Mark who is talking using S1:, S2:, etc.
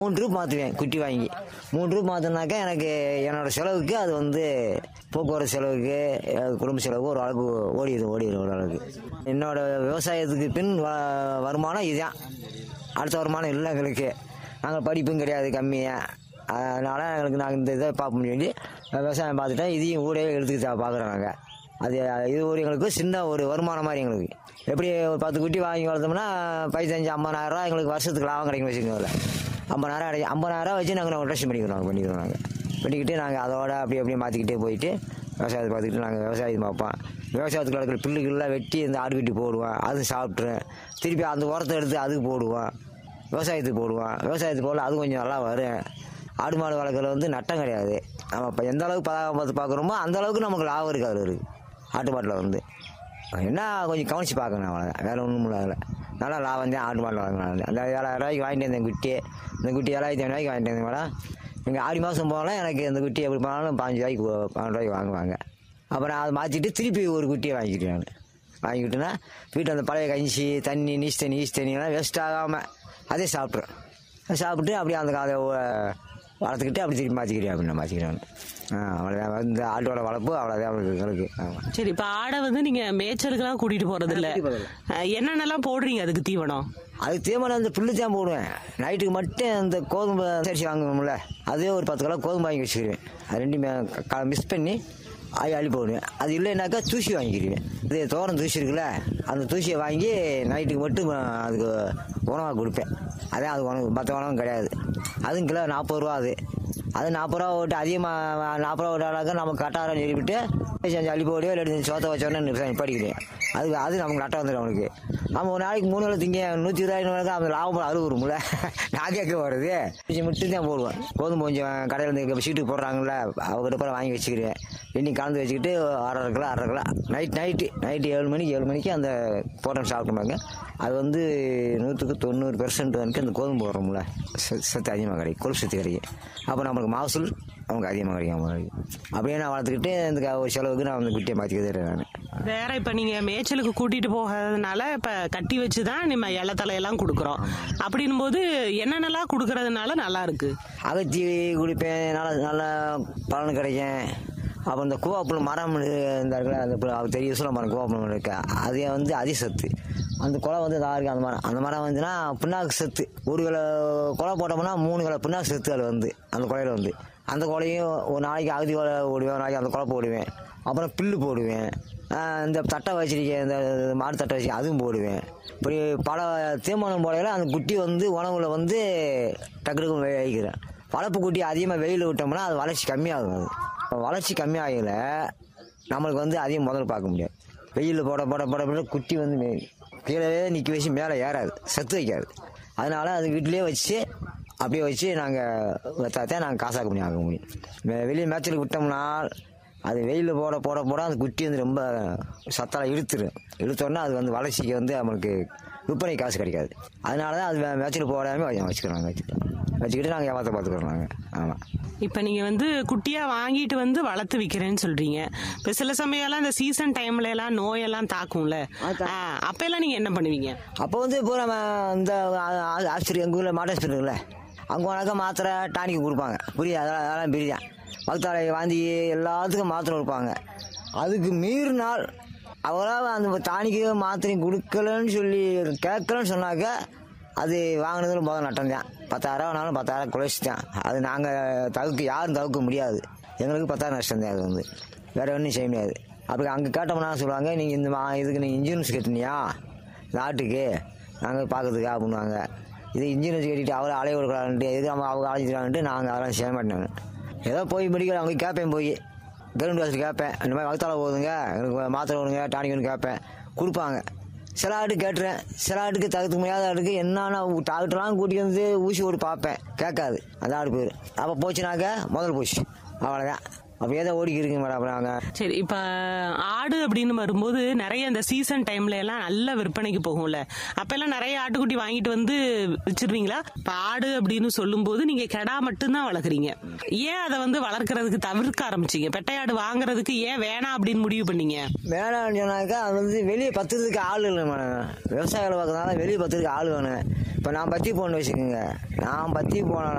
S1: மூணு ரூப் மாற்றுவேன் குட்டி வாங்கி மூணு ரூப் மாற்றினாக்கா எனக்கு என்னோட செலவுக்கு அது வந்து போக்குவரத்து செலவுக்கு அஹ் குடும்ப செலவுக்கு ஒரு அளவுக்கு ஓடிடுது ஓடிடுது ஒரு அளவுக்கு என்னோட விவசாயத்துக்கு பின் வ- வருமானம் இதுதான் அடுத்த வருமானம் இல்லை எங்களுக்கு நாங்கள் படிப்பும் கிடையாது கம்மியாக அதனால் எங்களுக்கு நாங்கள் இந்த இதை பார்ப்போம் சொல்லி விவசாயம் பார்த்துட்டா இதையும் ஊரே எடுத்துக்கிட்டு பார்க்குறோம் நாங்கள் அது இது ஒரு எங்களுக்கு சின்ன ஒரு வருமானம் மாதிரி எங்களுக்கு எப்படி ஒரு பத்து குட்டி வாங்கி வளர்த்தோம்னா பதினஞ்சு ஐம்பதாயிரரூவா எங்களுக்கு வருஷத்துக்கு லாபம் கிடைக்கும் வச்சுக்கோங்கள ஐம்பதாயிரம் கிடைக்கும் ஐம்பதாயிரரூவா வச்சு நாங்கள் ரொட்டேஷன் பண்ணிக்கிறோம் பண்ணிக்கிறோம் நாங்கள் பண்ணிக்கிட்டு நாங்கள் அதோட அப்படி அப்படியே மாற்றிக்கிட்டே போயிட்டு விவசாயத்தை பார்த்துக்கிட்டு நாங்கள் விவசாயத்தை பார்ப்போம் விவசாயத்துக்கு நடக்கிற பில்லுகள்லாம் வெட்டி இந்த ஆடு கட்டி போடுவோம் அது சாப்பிட்ருவேன் திருப்பி அந்த உரத்தை எடுத்து அதுக்கு போடுவோம் விவசாயத்துக்கு போடுவோம் விவசாயத்துக்கு போடல அது கொஞ்சம் நல்லா வரும் ஆடு மாடு வளர்க்குறது வந்து நட்டம் கிடையாது நம்ம இப்போ எந்த அளவுக்கு பதாக பார்த்து பார்க்குறோமோ அந்த அளவுக்கு நமக்கு லாபம் இருக்குது அதில் இருக்குது ஆட்டு மாட்டில் வந்து என்ன கொஞ்சம் கவனித்து பார்க்கணும் அவ்வளோதான் வேறு ஒன்றும் இல்லை நல்லா லாபம் தான் ஆட்டு மாட்டில் வாங்கினாங்க அந்த ஏழாயிரம் ரூபாய்க்கு வாங்கிட்டு வந்தேன் குட்டி இந்த குட்டி ஏழாயிரத்தி ஐநூறுவாய்க்கு வாங்கிட்டு வந்தேன் மேடம் எங்கள் ஆடி மாதம் போனால் எனக்கு இந்த குட்டி எப்படி போனாலும் பாஞ்சு ரூபாய்க்கு பன்னெண்டு ரூபாய்க்கு வாங்குவாங்க அப்புறம் அதை மாற்றிட்டு திருப்பி ஒரு குட்டியை வாங்கிக்கிட்டேன் நான் வாங்கிக்கிட்டேன்னா வீட்டில் அந்த பழைய கஞ்சி தண்ணி நீஸ் தண்ணி ஈஸ் தண்ணியெல்லாம் வேஸ்ட் ஆகாமல் அதே சாப்பிட்றேன் சாப்பிட்டு அப்படியே அந்த அதை வளர்த்துக்கிட்டு அப்படி திருப்பி மாற்றிக்கிறேன் அப்படின்னு மாற்றிக்கிறேன் ஆ அவ்வளோதான் இந்த ஆட்டோட வளர்ப்பு அவ்வளோதான் அவங்களுக்கு எங்களுக்கு ஆமாம்
S2: சரி இப்ப ஆடை வந்து நீங்க மேய்ச்சலுக்குலாம் கூட்டிட்டு போறது இல்ல
S1: கூட்டிட்டு போறது
S2: அஹ், என்னென்னலாம் போடுறீங்க அதுக்கு தீவனம்
S1: அதுக்கு தீவனம் அந்த புல்லு தான் போடுவேன் நைட்டுக்கு மட்டும் அந்த கோதுமை சரிசி வாங்குவோம்ல அதே ஒரு பத்து கிலோ கோதுமை வாங்கி வச்சுக்கிடுவேன் அது ரெண்டுமே மிஸ் பண்ணி அள்ளி அள்ளி போடுவேன் அது இல்லைனாக்கா தூசி வாங்கிக்கிடுவேன் இது தோரம் தூசி இருக்குல்ல அந்த தூசியை வாங்கி நைட்டுக்கு மட்டும் அதுக்கு உணவாக கொடுப்பேன் அதே அது உணவு மற்ற உணவும் கிடையாது அதுவும் கிலோ நாற்பது ரூபா அது அது நாற்பது ரூபா ஓட்டு அதிகமாக நாற்பது ரூபா ஓட்டாளாக்க நம்ம கட்டாரம் சொல்லிவிட்டு செஞ்சு அள்ளி போடியோ இல்லை சோத்த வச்சோன்னே நிப்பாடிக்கிறேன் அது அது நமக்கு நட்டம் வந்துடும் அவனுக்கு நம்ம ஒரு நாளைக்கு மூணு வேளை திங்க நூற்றி இருபதாயிரம் அந்த லாபம் அறுபது வரும்ல நான் கேட்க வருது கொஞ்சம் மட்டும் தான் போடுவேன் கோதுமை கொஞ்சம் கடையில் இருந்து சீட்டுக்கு போடுறாங்கல்ல அவங்ககிட்ட போய் வாங்கி வச்சுக்கிறேன் எண்ணி கலந்து வச்சுக்கிட்டு அரை கிலோ அரை கிலோ நைட் நைட்டு நைட்டு ஏழு மணிக்கு ஏழு மணிக்கு அந்த போட்டோம் சாப்பிட்டுமாங்க அது வந்து நூற்றுக்கு தொண்ணூறு பெர்சன்ட் வரைக்கும் அந்த கோதுமை போடுறோம்ல சத்து சத்து அதிகமாக கிடைக்கும் கொழுப்பு சத்து கிடைக்கும் அப்போ நம்மளுக்கு மகசூல் நமக்கு அதிகமாக கிடைக்கும் அவங்களுக்கு. அப்படியே நான் வளர்த்துக்கிட்டு இந்த க- ஒரு செலவுக்கு நான் அந்த குட்டியை மாற்றிக்கிறதே நான்
S2: வேற இப்ப நீங்க மேய்ச்சலுக்கு கூட்டிட்டு போகிறதுனால இப்ப கட்டி வச்சுதான் நம்ம இலை தலையெல்லாம் கொடுக்குறோம் அப்படின்னும் போது என்னென்னலாம் கொடுக்கறதுனால நல்லா இருக்கு
S1: அகத்தி குடிப்பேன் நல்லா நல்ல பலன் கிடைக்கும் அப்புறம் இந்த கூவாப்புல் மரம் இந்த இருக்குல்ல அந்த பு- அது தெரிய சொல்ல மரம் கூவாப்புல் மரம் இருக்கு அது வந்து அதி சத்து அந்த குலை வந்து இதாக இருக்குது அந்த மரம் அந்த மரம் வந்துன்னா புண்ணாக்கு சத்து ஒரு கிலோ குலை போட்டோம்னா மூணு கிலோ புண்ணாக்கு சத்து அதில் வந்து அந்த குலையில வந்து அந்த குலையும் ஒரு நாளைக்கு அகதி குலை போடுவேன் ஒரு நாளைக்கு அந்த குலை போடுவேன் அப்புறம் பில்லு போடுவேன் ஆஹ் இந்த தட்டை வச்சிருக்கேன் இந்த மாடு தட்டை வச்சு அதுவும் போடுவேன் இப்படி பல தீர்மானம் போடையில அந்த குட்டி வந்து உணவுல வந்து டக்கு டக்குன்னு வைக்கிறேன் வளர்ப்பு குட்டி அதிகமாக வெயில் விட்டோம்னா அது வளர்ச்சி கம்மியாகும் அது வளர்ச்சி கம்மியாகல நம்மளுக்கு வந்து அதிகம் முதல்ல பார்க்க முடியாது வெயில் போட போட போட போட குட்டி வந்து மே- கீழே நிற்க வச்சு மேலே ஏறாது சத்து வைக்காது அதனால அது வீட்டிலேயே வச்சு அப்படியே வச்சு நாங்கள் வைத்தாத்தான் நாங்கள் காசாக்க முடியும் ஆக முடியும் வே- வெளியே மேய்ச்சலுக்கு விட்டோம்னா அது வெயிலில் போட போட போட அந்த குட்டி வந்து ரொம்ப சத்தால இழுத்துரும் இழுத்தோடனே அது வந்து வளர்ச்சிக்கு வந்து நம்மளுக்கு விற்பனை காசு கிடைக்காது அதனால தான் அது மே- மேய்ச்சல் போடாமல் வச்சுக்கிறோம் வச்சுக்கிறோம் வச்சுக்கிட்டு நாங்கள் வியாபாரத்தை பார்த்துக்குறோம் நாங்கள் ஆமாம்
S2: இப்ப நீங்க வந்து குட்டியா வாங்கிட்டு வந்து வளர்த்து விக்கிறேன்னு சொல்றீங்க இப்ப சில சமயம் எல்லாம் இந்த சீசன் டைம்ல எல்லாம் நோயெல்லாம் தாக்கும்ல ஆ, அப்ப எல்லாம் நீங்க என்ன பண்ணுவீங்க
S1: அப்போ வந்து இப்போ நம்ம இந்த ஆஸ்பத்திரி எங்கள் ஊரில் மாட்டு ஆஸ்பத்திரி இருக்குல்ல அங்கே போனாக்கா மாத்திரை டானிக்கு கொடுப்பாங்க புரியுது அதெல்லாம் அதெல்லாம் பிரியான் வகுத்தாலை வாந்தி எல்லாத்துக்கும் மாத்திரை கொடுப்பாங்க அதுக்கு மீறினால் அவரால் அந்த டானிக்கு மாத்திரையும் கொடுக்கலன்னு சொல்லி கேட்கலன்னு சொன்னாக்க அது வாங்கினதுல முதல் நட்டம் தான் பத்தாயிரம் ஆனாலும் பத்தாயிரம் குறைச்சி தான் அது நாங்கள் தவிர்க்க யாரும் தவிர்க்க முடியாது எங்களுக்கு பத்தாயிரம் நஷ்டம் தான் அது வந்து வேறு ஒன்றும் செய்ய முடியாது அப்படி அங்கே கேட்டோம்னா சொல்லுவாங்க நீங்கள் இந்த மா இதுக்கு நீங்கள் இன்சூரன்ஸ் கட்டினியா நாட்டுக்கு நாங்கள் பார்க்கறதுக்கா அப்படின்வாங்க இது இன்சூரன்ஸ் கட்டிட்டு அவரை அலைய விடக்கூடாதுன்ட்டு எதுக்கு நம்ம அவங்க அழைச்சிட்டான்ட்டு நாங்கள் அதெல்லாம் செய்ய மாட்டேன் ஏதோ போய் மெடிக்கல் அவங்க கேட்பேன் போய் கவர்மெண்ட் ஹாஸ்பிட்டல் கேட்பேன் இந்த மாதிரி வகுத்தால போகுதுங்க எனக்கு மாத்திரை விடுங்க டானிக் ஒன்று கேட்பேன் கொடுப்பாங்க சில ஆட்டு கேட்டுறேன் சில ஆட்டுக்கு தகுத்து முடியாத ஆட்டுக்கு என்னன்னா டாக்டர்லாம் கூட்டி வந்து ஊசி போட்டு பார்ப்பேன் கேட்காது அந்த ஆடு பேர் அப்போ போச்சுனாக்க முதல் போச்சு அவ்வளோதான் அப்படியே தான் ஓடிக்கிருங்க மேடம் அப்புறம் நாங்கள்
S2: சரி இப்ப ஆடு அப்படின்னு வரும்போது நிறைய இந்த சீசன் டைம்ல எல்லாம் நல்ல விற்பனைக்கு போகும்ல அப்ப எல்லாம் நிறைய ஆட்டுக்குட்டி வாங்கிட்டு வந்து வச்சிருவீங்களா இப்ப ஆடு அப்படின்னு சொல்லும்போது நீங்க கெடா மட்டும்தான் வளர்க்குறீங்க ஏன் அதை வந்து வளர்க்கறதுக்கு தவிர்க்க ஆரம்பிச்சீங்க பெட்டையாடு வாங்குறதுக்கு ஏன் வேணாம் அப்படின்னு முடிவு பண்ணீங்க
S1: வேணாம்னு சொன்னாக்கா அது வந்து வெளியே பத்துறதுக்கு ஆள் இல்லை மேடம் விவசாய வேலை பார்க்கறதுனால வெளியே பத்துறதுக்கு ஆள் வேணும் இப்போ நான் பத்தி போன்னு வச்சுக்கோங்க நான் பத்தி போனேன்